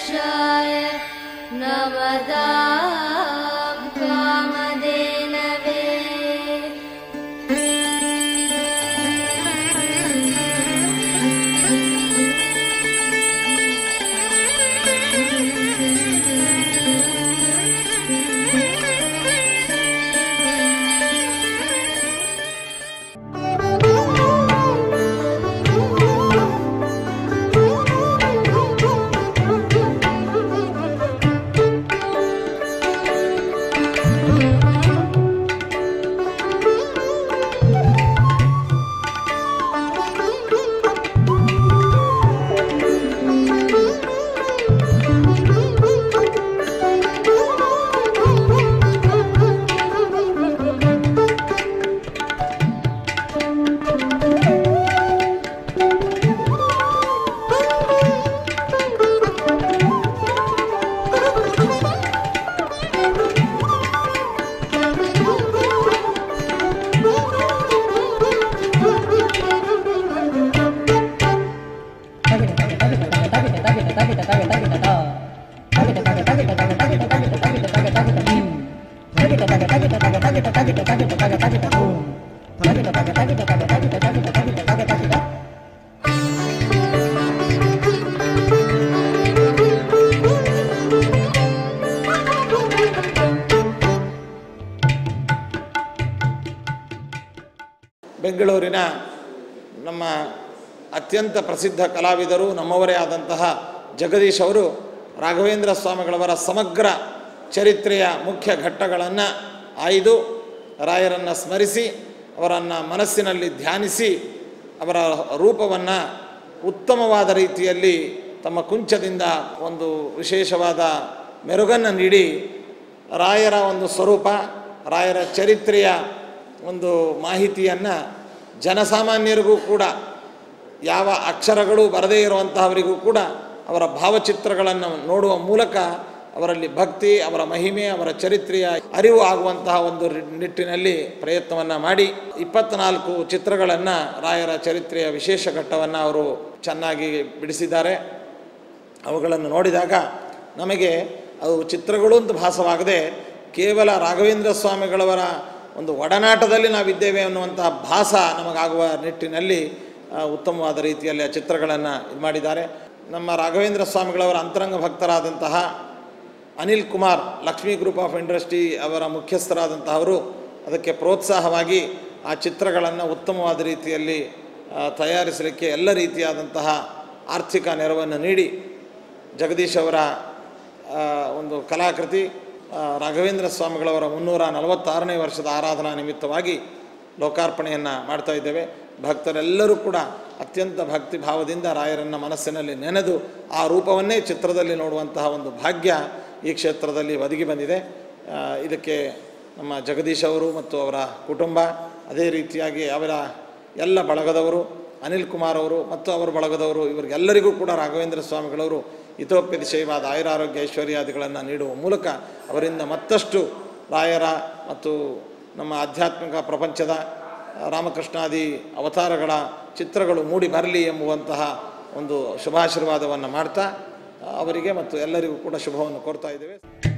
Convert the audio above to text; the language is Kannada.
कल्पवृक्षाय नमदा कामधेनवे ಬೆಂಗಳೂರಿನ ನಮ್ಮ ಅತ್ಯಂತ ಪ್ರಸಿದ್ಧ ಕಲಾವಿದರು ನಮ್ಮವರೇ ಆದಂತಹ ಜಗದೀಶ್ ಅವರು ರಾಘವೇಂದ್ರ ಸ್ವಾಮಿಗಳವರ ಸಮಗ್ರ ಚರಿತ್ರೆಯ ಮುಖ್ಯ ಘಟ್ಟಗಳನ್ನು ಆಯ್ದು ರಾಯರನ್ನು ಸ್ಮರಿಸಿ ಅವರನ್ನು ಮನಸ್ಸಿನಲ್ಲಿ ಧ್ಯಾನಿಸಿ ಅವರ ರೂಪವನ್ನು ಉತ್ತಮವಾದ ರೀತಿಯಲ್ಲಿ ತಮ್ಮ ಕುಂಚದಿಂದ ಒಂದು ವಿಶೇಷವಾದ ಮೆರುಗನ್ನು ನೀಡಿ ರಾಯರ ಒಂದು ಸ್ವರೂಪ ರಾಯರ ಚರಿತ್ರೆಯ ಒಂದು ಮಾಹಿತಿಯನ್ನು ಜನಸಾಮಾನ್ಯರಿಗೂ ಕೂಡ ಯಾವ ಅಕ್ಷರಗಳು ಬರದೇ ಇರುವಂತಹವರಿಗೂ ಕೂಡ ಅವರ ಭಾವಚಿತ್ರಗಳನ್ನು ನೋಡುವ ಮೂಲಕ ಅವರಲ್ಲಿ ಭಕ್ತಿ ಅವರ ಮಹಿಮೆ ಅವರ ಚರಿತ್ರೆಯ ಅರಿವು ಆಗುವಂತಹ ಒಂದು ರಿ- ನಿಟ್ಟಿನಲ್ಲಿ ಪ್ರಯತ್ನವನ್ನು ಮಾಡಿ ಇಪ್ಪತ್ನಾಲ್ಕು ಚಿತ್ರಗಳನ್ನು ರಾಯರ ಚರಿತ್ರೆಯ ವಿಶೇಷ ಘಟ್ಟವನ್ನು ಅವರು ಚೆನ್ನಾಗಿ ಬಿಡಿಸಿದ್ದಾರೆ ಅವುಗಳನ್ನು ನೋಡಿದಾಗ ನಮಗೆ ಅದು ಚಿತ್ರಗಳು ಅಂತ ಭಾಸವಾಗದೆ ಕೇವಲ ರಾಘವೇಂದ್ರ ಸ್ವಾಮಿಗಳವರ ಒಂದು ಒಡನಾಟದಲ್ಲಿ ನಾವಿದ್ದೇವೆ ಅನ್ನುವಂತಹ ಭಾಸ ನಮಗಾಗುವ ನಿಟ್ಟಿನಲ್ಲಿ ಆ, ಉತ್ತಮವಾದ ರೀತಿಯಲ್ಲಿ ಆ ಚಿತ್ರಗಳನ್ನು ಇದು ಮಾಡಿದ್ದಾರೆ ನಮ್ಮ ರಾಘವೇಂದ್ರ ಸ್ವಾಮಿಗಳವರ ಅಂತರಂಗ ಭಕ್ತರಾದಂತಹ Anil Kumar Lakshmi group of industry ಅವರ ಮುಖ್ಯಸ್ಥರಾದಂತಹವರು ಅದಕ್ಕೆ ಪ್ರೋತ್ಸಾಹವಾಗಿ ಆ ಚಿತ್ರಗಳನ್ನು ಉತ್ತಮವಾದ ರೀತಿಯಲ್ಲಿ ಆ, ತಯಾರಿಸಲಿಕ್ಕೆ ಎಲ್ಲ ರೀತಿಯಾದಂತಹ ಆರ್ಥಿಕ ನೆರವನ್ನು ನೀಡಿ ಜಗದೀಶ್ ಅವರ ಆ, ಒಂದು ಕಲಾಕೃತಿ ಆ, ರಾಘವೇಂದ್ರ ಸ್ವಾಮಿಗಳವರ ಮುನ್ನೂರ ನಲವತ್ತಾರನೇ ವರ್ಷದ ಆರಾಧನಾ ನಿಮಿತ್ತವಾಗಿ ಲೋಕಾರ್ಪಣೆಯನ್ನು ಮಾಡ್ತಾ ಇದ್ದೇವೆ ಭಕ್ತರೆಲ್ಲರೂ ಕೂಡ ಅತ್ಯಂತ ಭಕ್ತಿ ಭಾವದಿಂದ ರಾಯರನ್ನು ಮನಸ್ಸಿನಲ್ಲಿ ನೆನೆದು ಆ ರೂಪವನ್ನೇ ಚಿತ್ರದಲ್ಲಿ ನೋಡುವಂತಹ ಒಂದು ಭಾಗ್ಯ ಈ ಕ್ಷೇತ್ರದಲ್ಲಿ ಒದಗಿ ಬಂದಿದೆ ಆ, ಇದಕ್ಕೆ ನಮ್ಮ ಜಗದೀಶ್ ಅವರು ಮತ್ತು ಅವರ ಕುಟುಂಬ ಅದೇ ರೀತಿಯಾಗಿ ಅವರ ಎಲ್ಲ ಬಳಗದವರು ಅನಿಲ್ ಕುಮಾರ್ ಅವರು ಮತ್ತು ಅವರ ಬಳಗದವರು ಇವರಿಗೆಲ್ಲರಿಗೂ ಕೂಡ ರಾಘವೇಂದ್ರ ಸ್ವಾಮಿಗಳವರು ಹಿತೋಪದೇಶವಾದ ಆಯುರಾರೋಗ್ಯ ಐಶ್ವರ್ಯಾದಿಗಳನ್ನು ನೀಡುವ ಮೂಲಕ ಅವರಿಂದ ಮತ್ತಷ್ಟು ರಾಯರ ಮತ್ತು ನಮ್ಮ ಆಧ್ಯಾತ್ಮಿಕ ಪ್ರಪಂಚದ ರಾಮಕೃಷ್ಣಾದಿ ಅವತಾರಗಳ ಚಿತ್ರಗಳು ಮೂಡಿ ಬರಲಿ ಎಂಬುವಂತಹ ಒಂದು ಶುಭಾಶೀರ್ವಾದವನ್ನು ಮಾಡ್ತಾ ಅವರಿಗೆ ಮತ್ತು ಎಲ್ಲರಿಗೂ ಕೂಡ ಶುಭವನ್ನು ಕೋರ್ತಾ ಇದ್ದೇವೆ